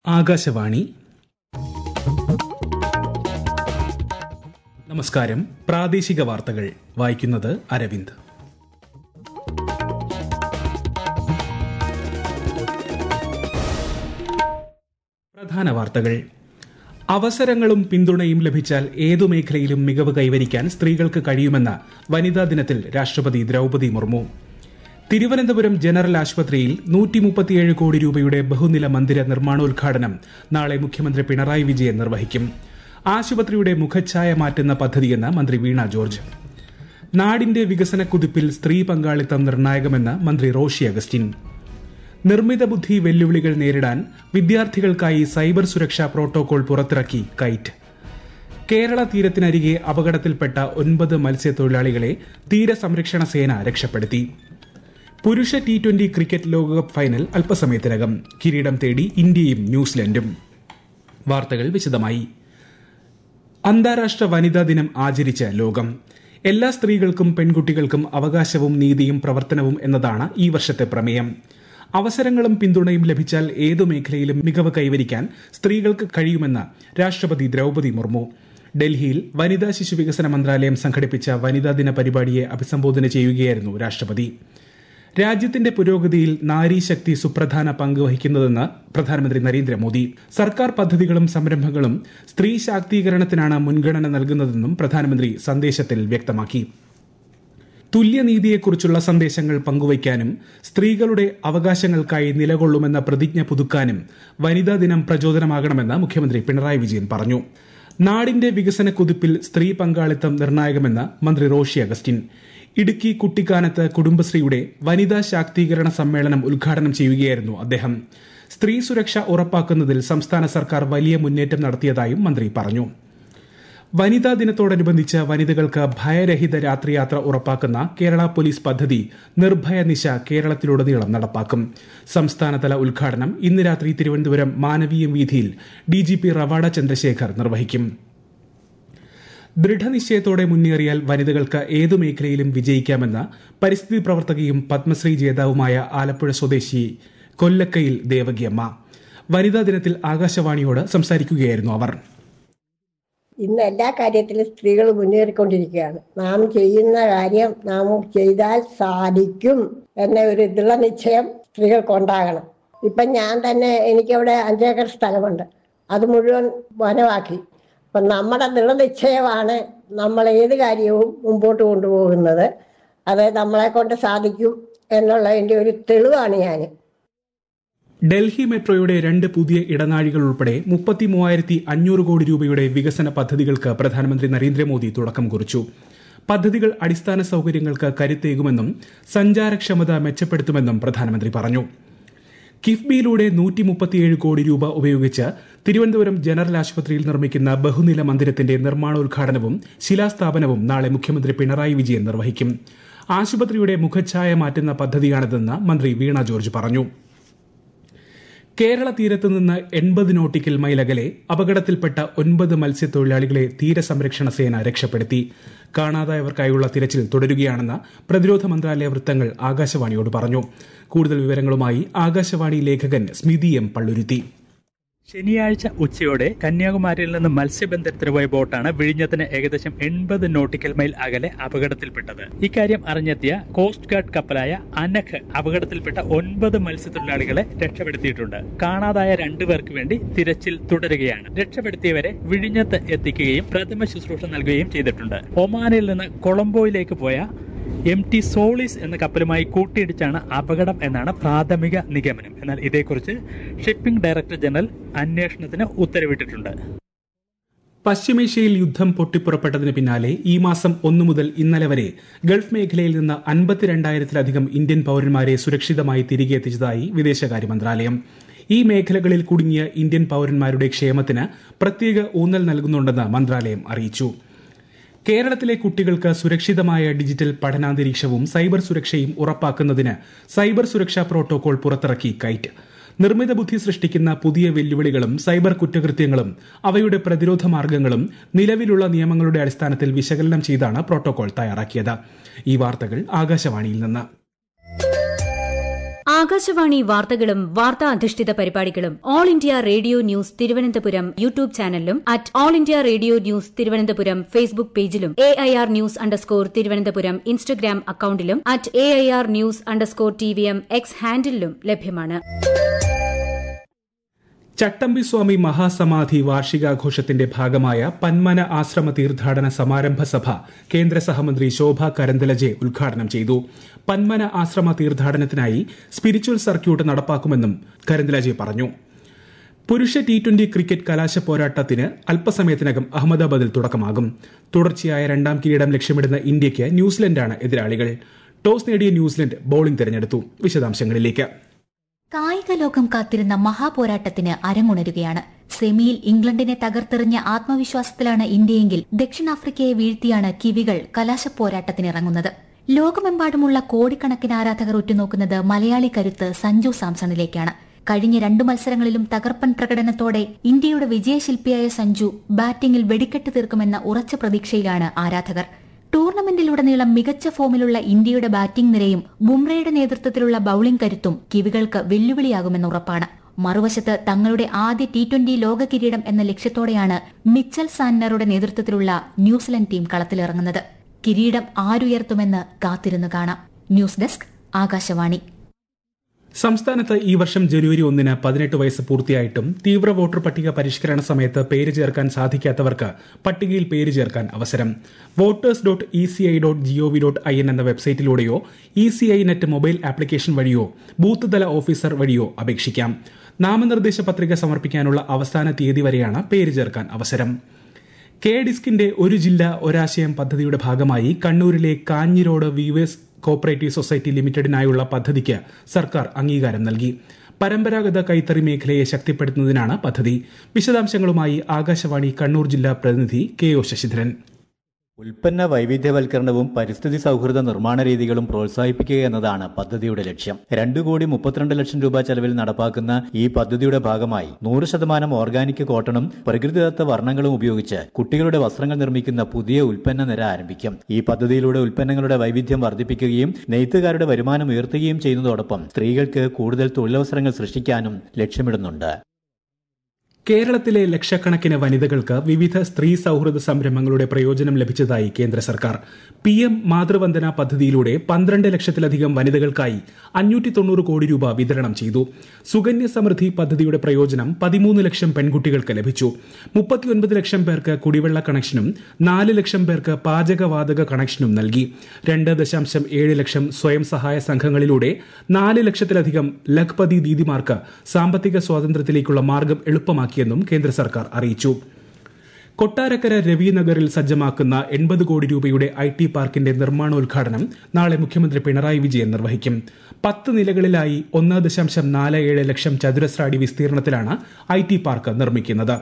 ആകാശവാണി നമസ്കാരം പ്രാദേശിക വാർത്തകൾ വായിക്കുന്നത് അരവിന്ദ് പ്രധാന വാർത്തകൾ അവസരങ്ങളും പിന്തുണയും ലഭിച്ചാൽ ഏതു മേഖലയിലും മികവ് കൈവരിക്കാൻ സ്ത്രീകൾക്ക് കഴിയുമെന്ന് വനിതാ ദിനത്തിൽ രാഷ്ട്രപതി ദ്രൌപതി മുർമു തിരുവനന്തപുരം ജനറൽ ആശുപത്രിയിൽ നൂറ്റി മുപ്പത്തിയേഴ് കോടി രൂപയുടെ ബഹുനില മന്ദിര നിർമ്മാണോദ്ഘാടനം നാളെ മുഖ്യമന്ത്രി പിണറായി വിജയൻ നിർവഹിക്കും ആശുപത്രിയുടെ മുഖച്ഛായ മാറ്റുന്ന പദ്ധതിയെന്ന് മന്ത്രി വീണ ജോർജ് നാടിന്റെ വികസന കുതിപ്പിൽ സ്ത്രീ പങ്കാളിത്തം നിർണായകമെന്ന് മന്ത്രി റോഷി അഗസ്റ്റിൻ നിർമ്മിത ബുദ്ധി വെല്ലുവിളികൾ നേരിടാൻ വിദ്യാർത്ഥികൾക്കായി സൈബർ സുരക്ഷാ പ്രോട്ടോകോൾ പുറത്തിറക്കി കൈറ്റ് കേരള തീരത്തിനരികെ അപകടത്തിൽപ്പെട്ട ഒൻപത് മത്സ്യത്തൊഴിലാളികളെ തീരസംരക്ഷണ സേന രക്ഷപ്പെടുത്തി പുരുഷ ടി ട്വന്റി ക്രിക്കറ്റ് ലോകകപ്പ് ഫൈനൽ അല്പസമയത്തിനകം കിരീടം തേടി ഇന്ത്യയും ന്യൂസിലൻഡും വാർത്തകൾ വിശദമായി അന്താരാഷ്ട്ര വനിതാ ദിനം ആചരിച്ച ലോകം എല്ലാ സ്ത്രീകൾക്കും പെൺകുട്ടികൾക്കും അവകാശവും നീതിയും പ്രവർത്തനവും എന്നതാണ് ഈ വർഷത്തെ പ്രമേയം അവസരങ്ങളും പിന്തുണയും ലഭിച്ചാൽ ഏതു മേഖലയിലും മികവ് കൈവരിക്കാൻ സ്ത്രീകൾക്ക് കഴിയുമെന്ന് രാഷ്ട്രപതി ദ്രൌപതി മുർമു ഡൽഹിയിൽ വനിതാ ശിശു വികസന മന്ത്രാലയം സംഘടിപ്പിച്ച വനിതാ ദിന പരിപാടിയെ അഭിസംബോധന ചെയ്യുകയായിരുന്നു രാഷ്ട്രപതി രാജ്യത്തിന്റെ പുരോഗതിയിൽ നാരീശക്തി സുപ്രധാന പങ്ക് വഹിക്കുന്നതെന്ന് പ്രധാനമന്ത്രി നരേന്ദ്രമോദി സർക്കാർ പദ്ധതികളും സംരംഭങ്ങളും സ്ത്രീ ശാക്തീകരണത്തിനാണ് മുൻഗണന നൽകുന്നതെന്നും പ്രധാനമന്ത്രി സന്ദേശത്തിൽ വ്യക്തമാക്കി തുല്യനീതിയെക്കുറിച്ചുള്ള സന്ദേശങ്ങൾ പങ്കുവയ്ക്കാനും സ്ത്രീകളുടെ അവകാശങ്ങൾക്കായി നിലകൊള്ളുമെന്ന പ്രതിജ്ഞ പുതുക്കാനും വനിതാ ദിനം പ്രചോദനമാകണമെന്ന് മുഖ്യമന്ത്രി പിണറായി വിജയൻ പറഞ്ഞു നാടിന്റെ വികസന കുതിപ്പിൽ സ്ത്രീ പങ്കാളിത്തം നിർണായകമെന്ന് മന്ത്രി റോഷി അഗസ്റ്റിൻ ഇടുക്കി കുട്ടിക്കാനത്ത് കുടുംബശ്രീയുടെ വനിതാ ശാക്തീകരണ സമ്മേളനം ഉദ്ഘാടനം ചെയ്യുകയായിരുന്നു അദ്ദേഹം സ്ത്രീ സുരക്ഷ ഉറപ്പാക്കുന്നതിൽ സംസ്ഥാന സർക്കാർ വലിയ മുന്നേറ്റം നടത്തിയതായും മന്ത്രി പറഞ്ഞു വനിതാ ദിനത്തോടനുബന്ധിച്ച് വനിതകൾക്ക് ഭയരഹിത രാത്രിയാത്ര ഉറപ്പാക്കുന്ന കേരള പോലീസ് പദ്ധതി നിർഭയ നിശ കേരളത്തിലുടനീളം നടപ്പാക്കും സംസ്ഥാനതല ഉദ്ഘാടനം ഇന്ന് രാത്രി തിരുവനന്തപുരം മാനവീയം വീതിയിൽ ഡിജിപി റവാഡ ചന്ദ്രശേഖർ നിർവഹിക്കും ദൃഢനിശ്ചയത്തോടെ മുന്നേറിയാൽ വനിതകൾക്ക് ഏതു മേഖലയിലും വിജയിക്കാമെന്ന് പരിസ്ഥിതി പ്രവർത്തകയും പത്മശ്രീ ജേതാവുമായ ആലപ്പുഴ സ്വദേശി കൊല്ലക്കയിൽ ദേവകിയമ്മ വനിതാ ദിനത്തിൽ ആകാശവാണിയോട് സംസാരിക്കുകയായിരുന്നു അവർ ഇന്ന് എല്ലാ കാര്യത്തിലും സ്ത്രീകൾ മുന്നേറിക്കൊണ്ടിരിക്കുകയാണ് നാം ചെയ്യുന്ന കാര്യം നാം ചെയ്താൽ സാധിക്കും എന്ന ഒരു ദൃഢനിശ്ചയം സ്ത്രീകൾക്കുണ്ടാകണം ഇപ്പം ഞാൻ തന്നെ എനിക്കവിടെ അഞ്ചേക്കർ സ്ഥലമുണ്ട് അത് മുഴുവൻ വനമാക്കി അപ്പം നമ്മുടെ ദൃഢനിശ്ചയമാണ് നമ്മൾ ഏത് കാര്യവും മുമ്പോട്ട് കൊണ്ടുപോകുന്നത് അത് നമ്മളെ കൊണ്ട് സാധിക്കും എന്നുള്ളതിൻ്റെ ഒരു തെളിവാണ് ഞാൻ ഡൽഹി മെട്രോയുടെ രണ്ട് പുതിയ ഇടനാഴികൾ ഉൾപ്പെടെ മുപ്പത്തി മൂവായിരത്തി അഞ്ഞൂറ് കോടി രൂപയുടെ വികസന പദ്ധതികൾക്ക് പ്രധാനമന്ത്രി നരേന്ദ്രമോദി തുടക്കം കുറിച്ചു പദ്ധതികൾ അടിസ്ഥാന സൌകര്യങ്ങൾക്ക് കരുത്തേകുമെന്നും സഞ്ചാരക്ഷമത മെച്ചപ്പെടുത്തുമെന്നും പ്രധാനമന്ത്രി പറഞ്ഞു കിഫ്ബിയിലൂടെ നൂറ്റി മുപ്പത്തിയേഴ് കോടി രൂപ ഉപയോഗിച്ച് തിരുവനന്തപുരം ജനറൽ ആശുപത്രിയിൽ നിർമ്മിക്കുന്ന ബഹുനില മന്ദിരത്തിന്റെ നിർമ്മാണോദ്ഘാടനവും ശിലാസ്ഥാപനവും നാളെ മുഖ്യമന്ത്രി പിണറായി വിജയൻ നിർവഹിക്കും ആശുപത്രിയുടെ മുഖച്ഛായ മാറ്റുന്ന പദ്ധതിയാണിതെന്ന് മന്ത്രി വീണ ജോർജ് പറഞ്ഞു കേരള തീരത്ത് നിന്ന് എൺപത് നോട്ടിക്കൽ മൈൽ അകലെ അപകടത്തിൽപ്പെട്ട ഒൻപത് മത്സ്യത്തൊഴിലാളികളെ തീരസംരക്ഷണ സേന രക്ഷപ്പെടുത്തി കാണാതായവർക്കായുള്ള തിരച്ചിൽ തുടരുകയാണെന്ന് പ്രതിരോധ മന്ത്രാലയ വൃത്തങ്ങൾ ആകാശവാണിയോട് പറഞ്ഞു കൂടുതൽ വിവരങ്ങളുമായി ആകാശവാണി ലേഖകൻ സ്മിതി എം പള്ളുരുത്തി ശനിയാഴ്ച ഉച്ചയോടെ കന്യാകുമാരിയിൽ നിന്ന് മത്സ്യബന്ധനത്തിന് പോയ ബോട്ടാണ് വിഴിഞ്ഞത്തിന് ഏകദേശം എൺപത് നോട്ടിക്കൽ മൈൽ അകലെ അപകടത്തിൽപ്പെട്ടത് ഇക്കാര്യം അറിഞ്ഞെത്തിയ കോസ്റ്റ് ഗാർഡ് കപ്പലായ അനഖ് അപകടത്തിൽപ്പെട്ട ഒൻപത് മത്സ്യത്തൊഴിലാളികളെ രക്ഷപ്പെടുത്തിയിട്ടുണ്ട് കാണാതായ രണ്ടുപേർക്ക് വേണ്ടി തിരച്ചിൽ തുടരുകയാണ് രക്ഷപ്പെടുത്തിയവരെ വിഴിഞ്ഞത്ത് എത്തിക്കുകയും പ്രഥമ ശുശ്രൂഷ നൽകുകയും ചെയ്തിട്ടുണ്ട് ഒമാനിൽ നിന്ന് കൊളംബോയിലേക്ക് പോയ എം ടി സോളിസ് എന്ന കപ്പലുമായി കൂട്ടിയിടിച്ചാണ് അപകടം എന്നാണ് പ്രാഥമിക നിഗമനം എന്നാൽ ഇതേക്കുറിച്ച് ഷിപ്പിംഗ് ഡയറക്ടർ ജനറൽ അന്വേഷണത്തിന് ഉത്തരവിട്ടിട്ടുണ്ട് പശ്ചിമേഷ്യയിൽ യുദ്ധം പൊട്ടിപ്പുറപ്പെട്ടതിന് പിന്നാലെ ഈ മാസം ഒന്നു മുതൽ ഇന്നലെ വരെ ഗൾഫ് മേഖലയിൽ നിന്ന് അൻപത്തിരണ്ടായിരത്തിലധികം ഇന്ത്യൻ പൌരന്മാരെ സുരക്ഷിതമായി തിരികെ എത്തിച്ചതായി വിദേശകാര്യ മന്ത്രാലയം ഈ മേഖലകളിൽ കുടുങ്ങിയ ഇന്ത്യൻ പൌരന്മാരുടെ ക്ഷേമത്തിന് പ്രത്യേക ഊന്നൽ നൽകുന്നുണ്ടെന്ന് മന്ത്രാലയം അറിയിച്ചു കേരളത്തിലെ കുട്ടികൾക്ക് സുരക്ഷിതമായ ഡിജിറ്റൽ പഠനാന്തരീക്ഷവും സൈബർ സുരക്ഷയും ഉറപ്പാക്കുന്നതിന് സൈബർ സുരക്ഷാ പ്രോട്ടോകോൾ പുറത്തിറക്കി കൈറ്റ് നിർമ്മിത ബുദ്ധി സൃഷ്ടിക്കുന്ന പുതിയ വെല്ലുവിളികളും സൈബർ കുറ്റകൃത്യങ്ങളും അവയുടെ പ്രതിരോധ മാർഗങ്ങളും നിലവിലുള്ള നിയമങ്ങളുടെ അടിസ്ഥാനത്തിൽ വിശകലനം ചെയ്താണ് പ്രോട്ടോകോൾ തയ്യാറാക്കിയത് ഈ വാർത്തകൾ ആകാശവാണിയിൽ നിന്ന് ആകാശവാണി വാർത്തകളും വാർത്താ അധിഷ്ഠിത പരിപാടികളും all India radio news Thiruvananthapuram YouTube ചാനലിലും at all India radio news Thiruvananthapuram Facebook പേജിലും A I R news underscore Thiruvananthapuram Instagram അക്കൌണ്ടിലും at A I R news underscore T V M X ഹാൻഡിലും ലഭ്യമാണ് ചട്ടമ്പി സ്വാമി മഹാസമാധി വാർഷികാഘോഷത്തിന്റെ ഭാഗമായ പന്മന ആശ്രമ തീർത്ഥാടന സമാരംഭ സഭ കേന്ദ്ര സഹമന്ത്രി ശോഭ കരന്തലജെ ഉദ്ഘാടനം ചെയ്തു പന്മന ആശ്രമ തീർത്ഥാടനത്തിനായി സ്പിരിച്വൽ സർക്യൂട്ട് നടപ്പാക്കുമെന്നും കരന്തലജെ പറഞ്ഞു പുരുഷ ടി ട്വന്റി ക്രിക്കറ്റ് കലാശ പോരാട്ടത്തിന് അല്പസമയത്തിനകം അഹമ്മദാബാദിൽ തുടക്കമാകും തുടർച്ചയായ രണ്ടാം കിരീടം ലക്ഷ്യമിടുന്ന ഇന്ത്യയ്ക്ക് ന്യൂസിലൻഡാണ് എതിരാളികൾ ടോസ് നേടിയ ന്യൂസിലൻഡ് ബൌളിംഗ് തെരഞ്ഞെടുത്തു വിശദാംശങ്ങളിലേക്ക് കായിക ലോകം കാത്തിരുന്ന മഹാപോരാട്ടത്തിന് അരങ്ങുണരുകയാണ് സെമിയിൽ ഇംഗ്ലണ്ടിനെ തകർത്തെറിഞ്ഞ ആത്മവിശ്വാസത്തിലാണ് ഇന്ത്യയെങ്കിൽ ദക്ഷിണാഫ്രിക്കയെ വീഴ്ത്തിയാണ് കിവികൾ കലാശ പോരാട്ടത്തിനിറങ്ങുന്നത് ലോകമെമ്പാടുമുള്ള കോടിക്കണക്കിന് ആരാധകർ ഉറ്റുനോക്കുന്നത് മലയാളി കരുത്ത് സഞ്ജു സാംസണിലേക്കാണ് കഴിഞ്ഞ രണ്ടു മത്സരങ്ങളിലും തകർപ്പൻ പ്രകടനത്തോടെ ഇന്ത്യയുടെ വിജയശില്പിയായ സഞ്ജു ബാറ്റിംഗിൽ വെടിക്കെട്ട് തീർക്കുമെന്ന ഉറച്ച പ്രതീക്ഷയിലാണ് ആരാധകർ ടൂർണമെന്റിലുടനീളം മികച്ച ഫോമിലുള്ള ഇന്ത്യയുടെ ബാറ്റിംഗ് നിരയും ബുംറയുടെ നേതൃത്വത്തിലുള്ള ബൌളിംഗ് കരുത്തും കിവികൾക്ക് വെല്ലുവിളിയാകുമെന്ന് ഉറപ്പാണ് മറുവശത്ത് തങ്ങളുടെ ആദ്യ ടി ട്വന്റി ലോക കിരീടം എന്ന ലക്ഷ്യത്തോടെയാണ് മിച്ചൽ സാന്നറുടെ നേതൃത്വത്തിലുള്ള ന്യൂസിലൻഡ് ടീം കളത്തിലിറങ്ങുന്നത് കിരീടം ആരുയർത്തുമെന്ന് കാത്തിരുന്നു കാണാം ന്യൂസ് ഡെസ്ക് ആകാശവാണി സംസ്ഥാനത്ത് ഈ വർഷം ജനുവരി ഒന്നിന് പതിനെട്ട് വയസ്സ് പൂർത്തിയായിട്ടും തീവ്ര വോട്ടർ പട്ടിക പരിഷ്കരണ സമയത്ത് പേര് ചേർക്കാൻ സാധിക്കാത്തവർക്ക് പട്ടികയിൽ പേര് ചേർക്കാൻ അവസരം voters dot E C I dot GOV dot I N എന്ന വെബ്സൈറ്റിലൂടെയോ E C I net mobile application വഴിയോ ബൂത്ത് തല ഓഫീസർ വഴിയോ അപേക്ഷിക്കാം നാമനിർദ്ദേശ പത്രിക സമർപ്പിക്കാനുള്ള അവസാന തീയതി വരെയാണ് പേര് ചേർക്കാൻ അവസരം കെ ഡിസ്കിന്റെ ഒരു ജില്ല ഒരാശയം പദ്ധതിയുടെ ഭാഗമായി കണ്ണൂരിലെ കാഞ്ഞിരോട് വീവേഴ്സ് കോപ്പറേറ്റീവ് സൊസൈറ്റി ലിമിറ്റഡിനായുള്ള പദ്ധതിക്ക് സർക്കാർ അംഗീകാരം നൽകി പരമ്പരാഗത കൈത്തറി മേഖലയെ ശക്തിപ്പെടുത്തുന്നതിനാണ് പദ്ധതി വിശദാംശങ്ങളുമായി ആകാശവാണി കണ്ണൂർ ജില്ലാ പ്രതിനിധി കെ ഒ ശശിധരൻ ഉൽപ്പന്ന വൈവിധ്യവൽക്കരണവും പരിസ്ഥിതി സൗഹൃദ നിർമ്മാണ രീതികളും പ്രോത്സാഹിപ്പിക്കുക എന്നതാണ് പദ്ധതിയുടെ ലക്ഷ്യം രണ്ടു കോടി മുപ്പത്തിരണ്ട് ലക്ഷം രൂപ ചെലവിൽ നടപ്പാക്കുന്ന ഈ പദ്ധതിയുടെ ഭാഗമായി നൂറ് ശതമാനം ഓർഗാനിക് കോട്ടണും പ്രകൃതിദത്ത വർണ്ണങ്ങളും ഉപയോഗിച്ച് കുട്ടികളുടെ വസ്ത്രങ്ങൾ നിർമ്മിക്കുന്ന പുതിയ ഉൽപ്പന്ന നിര ആരംഭിക്കും ഈ പദ്ധതിയിലൂടെ ഉൽപ്പന്നങ്ങളുടെ വൈവിധ്യം വർദ്ധിപ്പിക്കുകയും നെയ്ത്തുകാരുടെ വരുമാനം ഉയർത്തുകയും ചെയ്യുന്നതോടൊപ്പം സ്ത്രീകൾക്ക് കൂടുതൽ തൊഴിലവസരങ്ങൾ സൃഷ്ടിക്കാനും ലക്ഷ്യമിടുന്നുണ്ട് കേരളത്തിലെ ലക്ഷക്കണക്കിന് വനിതകൾക്ക് വിവിധ സ്ത്രീ സൌഹൃദ സംരംഭങ്ങളുടെ പ്രയോജനം ലഭിച്ചതായി കേന്ദ്ര സർക്കാർ പി എം മാതൃവന്ദന പദ്ധതിയിലൂടെ പന്ത്രണ്ട് ലക്ഷത്തിലധികം വനിതകൾക്കായി അഞ്ഞൂറ്റി തൊണ്ണൂറ് കോടി രൂപ വിതരണം ചെയ്തു സുകന്യ സമൃദ്ധി പദ്ധതിയുടെ പ്രയോജനം പതിമൂന്ന് ലക്ഷം പെൺകുട്ടികൾക്ക് ലഭിച്ചു മുപ്പത്തിയൊൻപത് ലക്ഷം പേർക്ക് കുടിവെള്ള കണക്ഷനും നാല് ലക്ഷം പേർക്ക് പാചകവാതക കണക്ഷനും നൽകി രണ്ട് ദശാംശം ഏഴ് ലക്ഷം സ്വയം സഹായ സംഘങ്ങളിലൂടെ നാല് ലക്ഷത്തിലധികം ലഖ്പതി ദീദിമാർക്ക് സാമ്പത്തിക സ്വാതന്ത്ര്യത്തിലേക്കുള്ള മാർഗം എളുപ്പമാക്കി ഉണ്ടാക്കിയെന്നും കേന്ദ്ര സർക്കാർ അറിയിച്ചു കൊട്ടാരക്കര രവിനഗറിൽ സജ്ജമാക്കുന്ന എൺപത് കോടി രൂപയുടെ ഐ ടി പാർക്കിന്റെ നിർമ്മാണോദ്ഘാടനം നാളെ മുഖ്യമന്ത്രി പിണറായി വിജയൻ നിർവഹിക്കും പത്ത് നിലകളിലായി ഒന്ന് ദശാംശം നാല് ഏഴ് ലക്ഷം ചതുരശ്ര അടി വിസ്തീർണത്തിലാണ് ഐ ടി പാർക്ക് നിർമ്മിക്കുന്നത്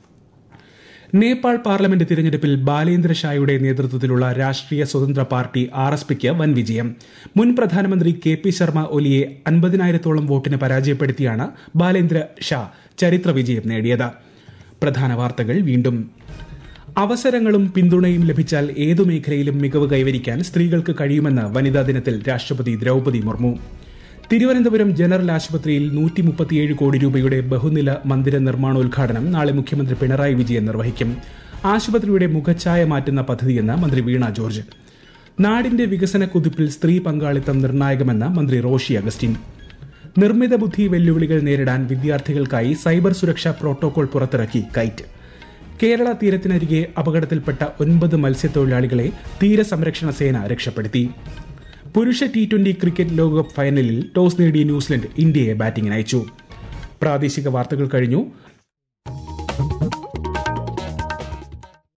നേപ്പാൾ പാർലമെന്റ് തിരഞ്ഞെടുപ്പിൽ ബാലേന്ദ്ര ഷായുടെ നേതൃത്വത്തിലുള്ള രാഷ്ട്രീയ സ്വതന്ത്ര പാർട്ടി ആർ എസ് പിക്ക് വൻ വിജയം മുൻ പ്രധാനമന്ത്രി കെ പി ശർമ്മ ഒലിയെ അൻപതിനായിരത്തോളം വോട്ടിന് പരാജയപ്പെടുത്തിയാണ് ബാലേന്ദ്ര ഷാ ചരിത്ര വിജയം നേടിയത് പ്രധാന വാർത്തകൾ വീണ്ടും അവസരങ്ങളും പിന്തുണയും ലഭിച്ചാൽ ഏതു മേഖലയിലും മികവ് കൈവരിക്കാൻ സ്ത്രീകൾക്ക് കഴിയുമെന്ന് വനിതാ ദിനത്തിൽ രാഷ്ട്രപതി ദ്രൌപതി മുർമു തിരുവനന്തപുരം ജനറൽ ആശുപത്രിയിൽ നൂറ്റി മുപ്പത്തിയേഴ് കോടി രൂപയുടെ ബഹുനില മന്ദിര നിർമ്മാണോദ്ഘാടനം നാളെ മുഖ്യമന്ത്രി പിണറായി വിജയൻ നിർവഹിക്കും ആശുപത്രിയുടെ മുഖച്ഛായ മാറ്റുന്ന പദ്ധതിയെന്ന് മന്ത്രി വീണ ജോർജ് നാടിന്റെ വികസന കുതിപ്പിൽ സ്ത്രീ പങ്കാളിത്തം നിർണായകമെന്ന് മന്ത്രി റോഷി അഗസ്റ്റിൻ നിർമ്മിത ബുദ്ധി വെല്ലുവിളികൾ നേരിടാൻ വിദ്യാർത്ഥികൾക്കായി സൈബർ സുരക്ഷാ പ്രോട്ടോകോൾ പുറത്തിറക്കി കൈറ്റ് കേരള തീരത്തിനരികെ അപകടത്തിൽപ്പെട്ട ഒൻപത് മത്സ്യത്തൊഴിലാളികളെ തീരസംരക്ഷണ സേന രക്ഷപ്പെടുത്തി പുരുഷ ടി ട്വന്റി ക്രിക്കറ്റ് ലോകകപ്പ് ഫൈനലിൽ ടോസ് നേടിയ ന്യൂസിലൻഡ് ഇന്ത്യയെ ബാറ്റിംഗിന് അയച്ചു പ്രാദേശിക വാർത്തകൾ കഴിഞ്ഞു